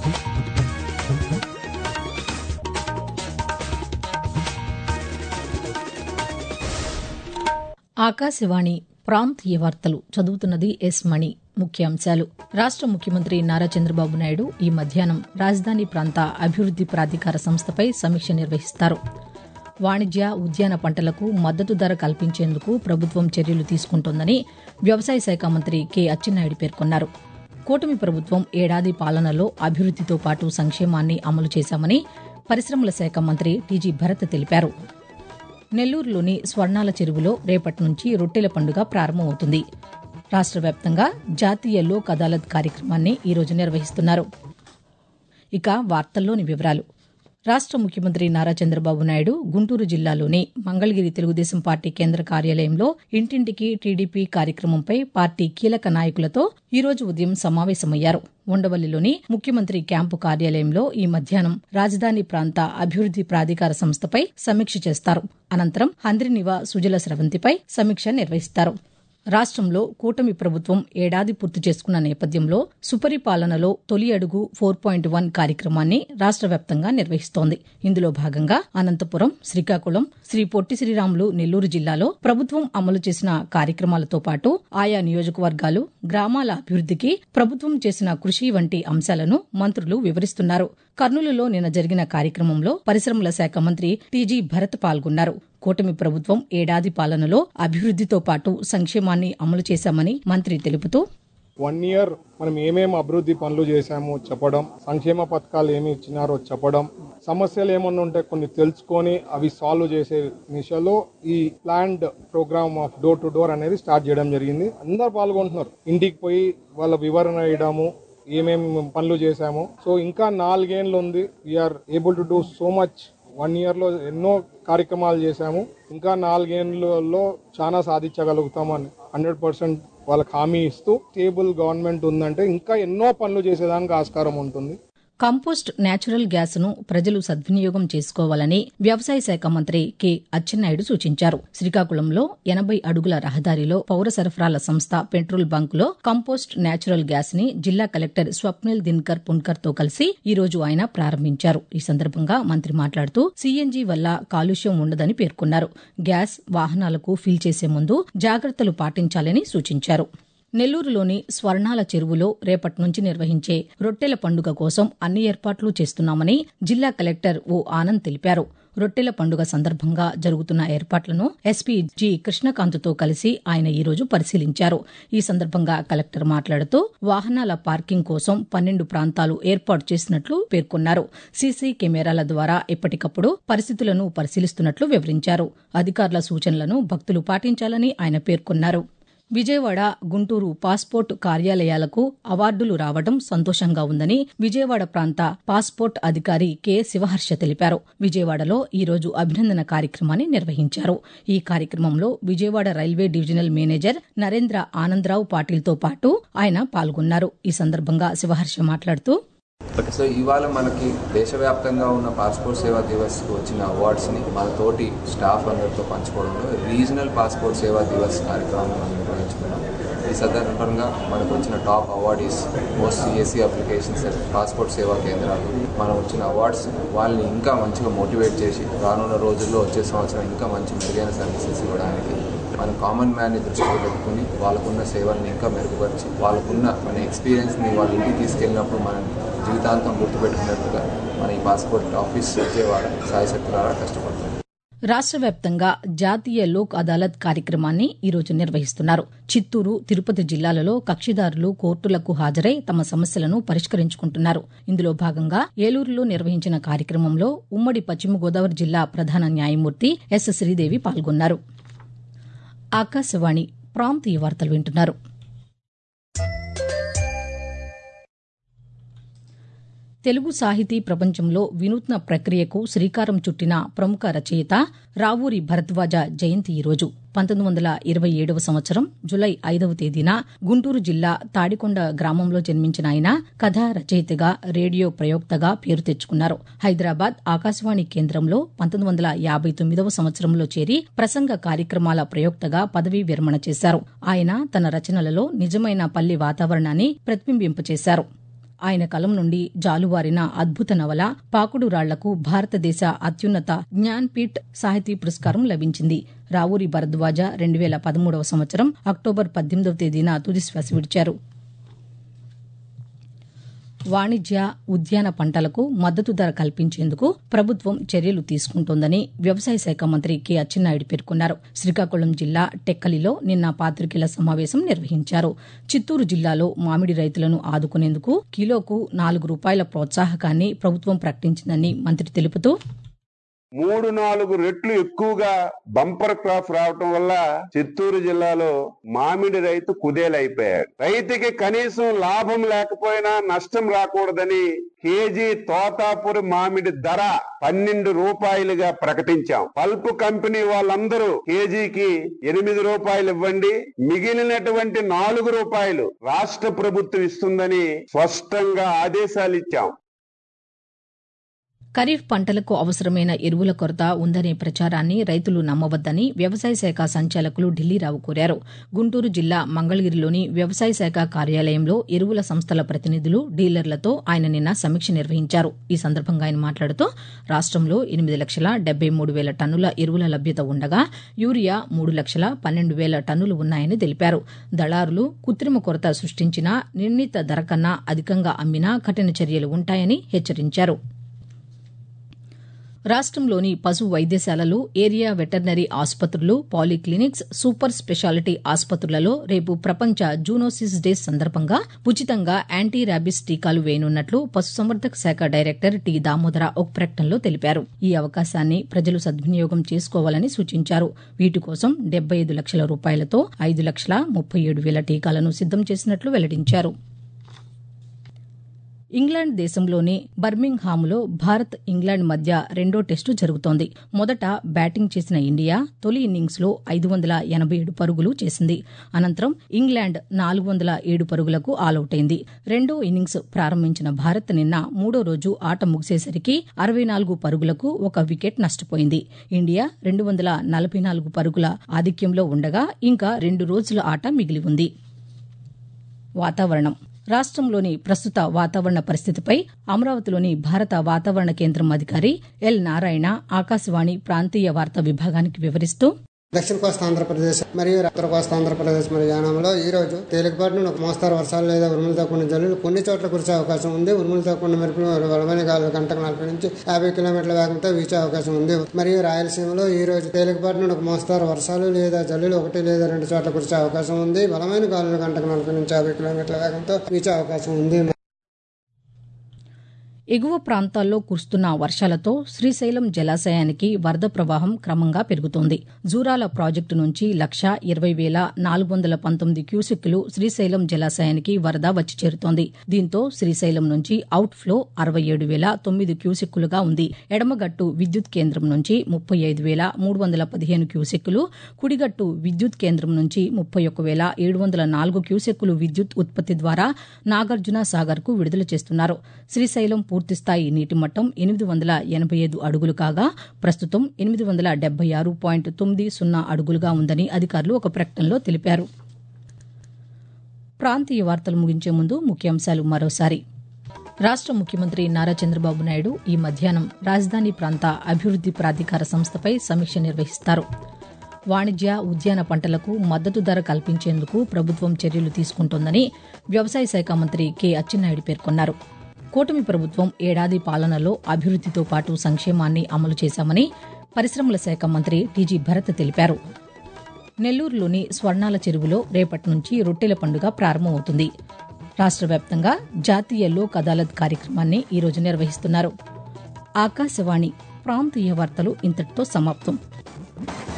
ఆకాశవాణి ప్రాంతీయ వార్తలు చదువుతున్నది ఎస్ మణి ముఖ్యాంశాలు రాష్ట ముఖ్యమంత్రి నారా చంద్రబాబు నాయుడు ఈ మధ్యాహ్నం రాజధాని ప్రాంత అభివృద్ది ప్రాధికార సంస్థపై సమీక్ష నిర్వహిస్తారు వాణిజ్య ఉద్యాన పంటలకు మద్దతు ధర కల్పించేందుకు ప్రభుత్వం చర్యలు తీసుకుంటోందని వ్యవసాయ శాఖ మంత్రి కె అచ్చెన్నాయుడు పేర్కొన్నారు కూటమి ప్రభుత్వం ఏడాది పాలనలో అభివృద్దితో పాటు సంక్షేమాన్ని అమలు చేశామని పరిశ్రమల శాఖ మంత్రి టీజీ భరత్ తెలిపారు నెల్లూరులోని స్వర్ణాల చెరువులో రేపటి నుంచి రొట్టెల పండుగ ప్రారంభమవుతుంది రాష్ట్ర వ్యాప్తంగా జాతీయ లోక్ అదాలత్ కార్యక్రమాన్ని ఈరోజు నిర్వహిస్తున్నారు ఇక వార్తల్లోని వివరాలు రాష్ట ముఖ్యమంత్రి నారా చంద్రబాబు నాయుడు గుంటూరు జిల్లాలోని మంగళగిరి తెలుగుదేశం పార్టీ కేంద్ర కార్యాలయంలో ఇంటింటికి టీడీపీ కార్యక్రమంపై పార్టీ కీలక నాయకులతో ఈరోజు ఉదయం సమావేశమయ్యారు ఉండవల్లిలోని ముఖ్యమంత్రి క్యాంపు కార్యాలయంలో ఈ మధ్యాహ్నం రాజధాని ప్రాంత అభివృద్ది ప్రాధికార సంస్థపై సమీక్ష చేస్తారు అనంతరం హంద్రినివా సుజల స్రవంతిపై సమీక్ష నిర్వహిస్తారు రాష్ట్రంలో కూటమి ప్రభుత్వం ఏడాది పూర్తి చేసుకున్న నేపథ్యంలో సుపరిపాలనలో తొలి అడుగు ఫోర్ పాయింట్ వన్ కార్యక్రమాన్ని రాష్ట్ర వ్యాప్తంగా నిర్వహిస్తోంది ఇందులో భాగంగా అనంతపురం శ్రీకాకుళం శ్రీ పొట్టి శ్రీరాములు నెల్లూరు జిల్లాలో ప్రభుత్వం అమలు చేసిన కార్యక్రమాలతో పాటు ఆయా నియోజకవర్గాలు గ్రామాల అభివృద్దికి ప్రభుత్వం చేసిన కృషి వంటి అంశాలను మంత్రులు వివరిస్తున్నారు కర్నూలులో నిన్న జరిగిన కార్యక్రమంలో పరిశ్రమల శాఖ మంత్రి టీజీ భరత్ పాల్గొన్నారు కూటమి ప్రభుత్వం ఏడాది పాలనలో అభివృద్దితో పాటు సంక్షేమాన్ని అమలు చేశామని మంత్రి తెలుపుతూ వన్ ఇయర్ మనం ఏమేమి అభివృద్ధి పనులు చేశామో చెప్పడం సంక్షేమ పథకాలు ఏమి ఇచ్చినారో చెప్పడం సమస్యలు ఏమన్నా ఉంటే కొన్ని తెలుసుకొని అవి సాల్వ్ చేసే దిశలో ఈ planned program of door to door అనేది స్టార్ట్ చేయడం జరిగింది అందరు పాల్గొంటున్నారు ఇంటికి పోయి వాళ్ళ వివరణ వేయడము ఏమేమి పనులు చేశామో సో ఇంకా నాలుగేళ్ళు ఉంది we are able to do so much one ఇయర్లో ఎన్నో కార్యక్రమాలు చేశాము ఇంకా నాలుగేళ్లలో చాలా సాధించగలుగుతామని హండ్రెడ్ పర్సెంట్ వాళ్ళకి హామీ ఇస్తూ స్టేబుల్ గవర్నమెంట్ ఉందంటే ఇంకా ఎన్నో పనులు చేసేదానికి ఆస్కారం ఉంటుంది కంపోస్ట్ నేచురల్ గ్యాస్ ను ప్రజలు సద్వినియోగం చేసుకోవాలని వ్యవసాయ శాఖ మంత్రి కె అచ్చెన్నాయుడు సూచించారు శ్రీకాకుళంలో ఎనభై అడుగుల రహదారిలో పౌర సరఫరాల సంస్థ పెట్రోల్ బంకులో కంపోస్ట్ నేచురల్ గ్యాస్ ని జిల్లా కలెక్టర్ స్వప్నిల్ దిన్కర్ పున్కర్ తో కలిసి ఈ రోజు ఆయన ప్రారంభించారు ఈ సందర్భంగా మంత్రి మాట్లాడుతూ సీఎన్జీ వల్ల కాలుష్యం ఉండదని పేర్కొన్నారు గ్యాస్ వాహనాలకు ఫిల్ చేసే ముందు జాగ్రత్తలు పాటించాలని సూచించారు నెల్లూరులోని స్వర్ణాల చెరువులో రేపటి నుంచి నిర్వహించే రొట్టెల పండుగ కోసం అన్ని ఏర్పాట్లు చేస్తున్నామని జిల్లా కలెక్టర్ ఓ ఆనంద్ తెలిపారు రొట్టెల పండుగ సందర్భంగా జరుగుతున్న ఏర్పాట్లను ఎస్పీ జి కృష్ణకాంత్తో కలిసి ఆయన ఈరోజు పరిశీలించారు ఈ సందర్భంగా కలెక్టర్ మాట్లాడుతూ వాహనాల పార్కింగ్ కోసం పన్నెండు ప్రాంతాలు ఏర్పాటు చేసినట్లు పేర్కొన్నారు సీసీ కెమెరాల ద్వారా ఎప్పటికప్పుడు పరిస్థితులను పరిశీలిస్తున్నట్లు వివరించారు అధికారుల సూచనలను భక్తులు పాటించాలని ఆయన పేర్కొన్నారు విజయవాడ గుంటూరు పాస్పోర్ట్ కార్యాలయాలకు అవార్డులు రావడం సంతోషంగా ఉందని విజయవాడ ప్రాంత పాస్పోర్ట్ అధికారి కె శివహర్ష తెలిపారు విజయవాడలో ఈ రోజు అభినందన కార్యక్రమాన్ని నిర్వహించారు ఈ కార్యక్రమంలో Vijayawada railway divisional manager Narendra Anandarao పాటిల్తో పాటు ఆయన పాల్గొన్నారు ఈ సందర్భంగా శివహర్ష మాట్లాడుతూ సో ఇవాళ మనకి దేశవ్యాప్తంగా ఉన్న పాస్పోర్ట్ సేవా దివస్కి వచ్చిన అవార్డ్స్ని మన తోటి స్టాఫ్ అందరితో పంచుకోవడంలో రీజనల్ పాస్పోర్ట్ సేవా దివస్ కార్యక్రమం మనం నిర్వహించుకున్నాం ఈ సందర్భంగా మనకు వచ్చిన top awardees most CSC applications passport సేవా కేంద్రాలు మనం వచ్చిన అవార్డ్స్ వాళ్ళని ఇంకా మంచిగా మోటివేట్ చేసి రానున్న రోజుల్లో వచ్చే సంవత్సరం ఇంకా మంచి మెరుగైన సర్వీసెస్ ఇవ్వడానికి మనం కామన్ మ్యాన్ని దృష్టిలో పెట్టుకుని వాళ్ళకున్న సేవల్ని ఇంకా మెరుగుపరిచి వాళ్ళకున్న మన ఎక్స్పీరియన్స్ని వాళ్ళ ఇంటికి తీసుకెళ్ళినప్పుడు మనం జీవితాంతం గుర్తుపెట్టుకున్నట్టుగా మన ఈ పాస్పోర్ట్ ఆఫీస్ విజయవాడ సాయి శక్తులారా కష్టపడుతుంది రాష్ట్ర వ్యాప్తంగా జాతీయ లోక్ అదాలత్ కార్యక్రమాన్ని ఈరోజు నిర్వహిస్తున్నారు చిత్తూరు తిరుపతి జిల్లాలలో కక్షిదారులు కోర్టులకు హాజరై తమ సమస్యలను పరిష్కరించుకుంటున్నారు ఇందులో భాగంగా ఏలూరులో నిర్వహించిన కార్యక్రమంలో ఉమ్మడి పశ్చిమ గోదావరి జిల్లా ప్రధాన న్యాయమూర్తి ఎస్ శ్రీదేవి పాల్గొన్నారు ఆకాశవాణి ప్రాంతీయ వార్తలు వింటున్నారు తెలుగు సాహితీ ప్రపంచంలో వినూత్న ప్రక్రియకు శ్రీకారం చుట్టిన ప్రముఖ రచయిత రావూరి భరద్వాజ జయంతి ఈరోజు పంతొమ్మిది వందల ఇరవై ఏడవ సంవత్సరం జులై ఐదవ తేదీన గుంటూరు జిల్లా తాడికొండ గ్రామంలో జన్మించిన ఆయన కథా రచయితగా రేడియో ప్రయోక్తగా పేరు తెచ్చుకున్నారు హైదరాబాద్ ఆకాశవాణి కేంద్రంలో పంతొమ్మిది వందల యాభై తొమ్మిదవ సంవత్సరంలో చేరి ప్రసంగ కార్యక్రమాల ప్రయోక్తగా పదవీ విరమణ చేశారు ఆయన తన రచనలలో నిజమైన పల్లి వాతావరణాన్ని ప్రతిబింబింపచేశారు ఆయన కలం నుండి జాలువారిన అద్భుత నవల పాకుడు రాళ్లకు భారతదేశ అత్యున్నత జ్ఞాన్పీఠ్ సాహితీ పురస్కారం లభించింది రావూరి భరద్వాజ రెండు వేల పదమూడవ సంవత్సరం అక్టోబర్ పద్దెనిమిదవ తేదీన తుదిశ్వాస విడిచారు వాణిజ్య ఉద్యాన పంటలకు మద్దతు ధర కల్పించేందుకు ప్రభుత్వం చర్యలు తీసుకుంటోందని వ్యవసాయ శాఖ మంత్రి కె అచ్చెన్నాయుడు పేర్కొన్నారు శ్రీకాకుళం జిల్లా టెక్కలిలో నిన్న పాతికేయుల సమావేశం నిర్వహించారు చిత్తూరు జిల్లాలో మామిడి రైతులను ఆదుకునేందుకు కిలోకు నాలుగు రూపాయల ప్రోత్సాహకాన్ని ప్రభుత్వం ప్రకటించిందని మంత్రి తెలుపుతూ మూడు నాలుగు రెట్లు ఎక్కువగా బంపర్ క్రాప్ రావటం వల్ల చిత్తూరు జిల్లాలో మామిడి రైతు కుదేలైపోయాడు రైతుకి కనీసం లాభం లేకపోయినా నష్టం రాకూడదని కేజీ తోతాపురి మామిడి ధర పన్నెండు రూపాయలుగా ప్రకటించాం పల్ప్ కంపెనీ వాళ్ళందరూ కేజీకి ఎనిమిది రూపాయలు ఇవ్వండి మిగిలినటువంటి నాలుగు రూపాయలు రాష్ట్ర ప్రభుత్వం ఇస్తుందని స్పష్టంగా ఆదేశాలు ఇచ్చాం ఖరీఫ్ పంటలకు అవసరమైన ఎరువుల కొరత ఉందనే ప్రచారాన్ని రైతులు నమ్మవద్దని వ్యవసాయ శాఖ సంచాలకులు ఢిల్లీరావు కోరారు గుంటూరు జిల్లా మంగళగిరిలోని వ్యవసాయ శాఖ కార్యాలయంలో ఎరువుల సంస్థల ప్రతినిధులు డీలర్లతో ఆయన నిన్న సమీక్ష నిర్వహించారు ఈ సందర్భంగా ఆయన మాట్లాడుతూ రాష్టంలో ఎనిమిది లక్షల డెబ్బై మూడు వేల టన్నుల ఎరువుల లభ్యత ఉండగా యూరియా మూడు లక్షల పన్నెండు వేల టన్నులు ఉన్నాయని తెలిపారు దళారులు కృత్రిమ కొరత సృష్టించినా నిర్ణీత ధర కన్నా అధికంగా అమ్మినా కఠిన చర్యలు ఉంటాయని హెచ్చరించారు రాష్టంలోని పశు వైద్యశాలలు ఏరియా వెటర్నరీ ఆసుపత్రులు పాలీక్లినిక్స్ సూపర్ స్పెషాలిటీ ఆసుపత్రులలో రేపు ప్రపంచ జూనోసిస్ డే సందర్భంగా ఉచితంగా యాంటీ ర్యాబిస్ టీకాలు వేయనున్నట్లు పశుసంవర్ధక శాఖ డైరెక్టర్ టి దామోదర ఒక ప్రకటనలో తెలిపారు ఈ అవకాశాన్ని ప్రజలు సద్వినియోగం చేసుకోవాలని సూచించారు వీటి కోసం డెబ్బై ఐదు లక్షల రూపాయలతో ఐదు లక్షల ముప్పై ఏడు వేల టీకాలను సిద్దం చేసినట్లు వెల్లడించారు ఇంగ్లాండ్ దేశంలోని బర్మింగ్హామ్లో భారత్ ఇంగ్లాండ్ మధ్య రెండో టెస్టు జరుగుతోంది మొదట బ్యాటింగ్ చేసిన ఇండియా తొలి ఇన్నింగ్స్లో ఐదు వందల ఎనబై ఏడు పరుగులు చేసింది అనంతరం ఇంగ్లాండ్ నాలుగు వందల ఏడు పరుగులకు ఆలౌటైంది రెండో ఇన్నింగ్స్ ప్రారంభించిన భారత్ నిన్న మూడో రోజు ఆట ముగిసేసరికి అరవై నాలుగు పరుగులకు ఒక వికెట్ నష్టపోయింది ఇండియా రెండు వందల నలభై నాలుగు పరుగుల ఆధిక్యంలో ఉండగా ఇంకా రెండు రోజుల ఆట మిగిలి ఉంది వాతావరణం రాష్టంలోని ప్రస్తుత వాతావరణ పరిస్థితిపై అమరావతిలోని భారత వాతావరణ కేంద్రం అధికారి ఎల్ నారాయణ ఆకాశవాణి ప్రాంతీయ వార్తా విభాగానికి వివరిస్తూ దక్షిణ కోస్తా ఆంధ్రప్రదేశ్ మరియు ఉత్తర కోస్తా ఆంధ్రప్రదేశ్ మరియు యానంలో ఈ రోజు తేలికపాటి నుండి ఒక మోస్తారు వర్షాలు లేదా ఉరుములతో కూడిన జల్లులు కొన్ని చోట్ల కురిసే అవకాశం ఉంది ఉరుములతో కూడిన మెరుపులు బలమైన గాలులు గంటకు నలభై నుంచి యాభై కిలోమీటర్ల వేగంతో వీచే అవకాశం ఉంది మరియు రాయలసీమలో ఈ రోజు తేలికపాటి నుండి ఒక మోస్తారు వర్షాలు లేదా జల్లులు ఒకటి లేదా రెండు చోట్ల కురిసే అవకాశం ఉంది బలమైన గాలులు గంటకు నలభై నుంచి యాభై కిలోమీటర్ల వేగంతో వీచే అవకాశం ఉంది ఎగువ ప్రాంతాల్లో కురుస్తున్న వర్షాలతో శ్రీశైలం జలాశయానికి వరద ప్రవాహం క్రమంగా పెరుగుతోంది జూరాల ప్రాజెక్టు నుంచి లక్ష ఇరవై వేల నాలుగు వందల పంతొమ్మిది క్యూసెక్కులు శ్రీశైలం జలాశయానికి వరద వచ్చి చేరుతోంది దీంతో శ్రీశైలం నుంచి అవుట్ ఫ్లో అరవై ఏడు వేల తొమ్మిది క్యూసెక్కులుగా ఉంది ఎడమగట్టు విద్యుత్ కేంద్రం నుంచి ముప్పై ఐదు వేల మూడు వందల పదిహేను క్యూసెక్కులు కుడిగట్టు విద్యుత్ కేంద్రం నుంచి ముప్పై ఒక్క వేల ఏడు వందల నాలుగు క్యూసెక్కులు విద్యుత్ ఉత్పత్తి ద్వారా నాగార్జున సాగర్కు విడుదల చేస్తున్నారు శ్రీశైలం పూర్తిస్థాయి నీటి మట్టం ఎనిమిది వందల ఎనభై ఐదు అడుగులు కాగా ప్రస్తుతం ఎనిమిది వందల డెబ్బై ఆరు పాయింట్ తొమ్మిది సున్నా అడుగులుగా ఉందని అధికారులు ఒక ప్రకటనలో తెలిపారు ప్రాంతీయ వార్తలు ముగించే ముందు ముఖ్యాంశాలు మరోసారి రాష్ట ముఖ్యమంత్రి నారా చంద్రబాబు నాయుడు ఈ మధ్యాహ్నం రాజధాని ప్రాంత అభివృద్ది ప్రాధికార సంస్థపై సమీక్ష నిర్వహిస్తారు వాణిజ్య ఉద్యాన పంటలకు మద్దతు ధర కల్పించేందుకు ప్రభుత్వం చర్యలు తీసుకుంటోందని వ్యవసాయ శాఖ మంత్రి కె అచ్చెన్నాయుడు పేర్కొన్నారు కూటమి ప్రభుత్వం ఏడాది పాలనలో అభివృద్దితో పాటు సంక్షేమాన్ని అమలు చేశామని పరిశ్రమల శాఖ మంత్రి టీజీ భరత్ తెలిపారు నెల్లూరులోని స్వర్ణాల చెరువులో రేపటి నుంచి రొట్టెల పండుగ ప్రారంభమవుతుంది రాష్ట్ర వ్యాప్తంగా జాతీయ లోక్ అదాలత్ కార్యక్రమాన్ని ఈరోజు నిర్వహిస్తున్నారు ఆకాశవాణి ప్రాంతీయ వార్తలు ఇంతటితో సమాప్తం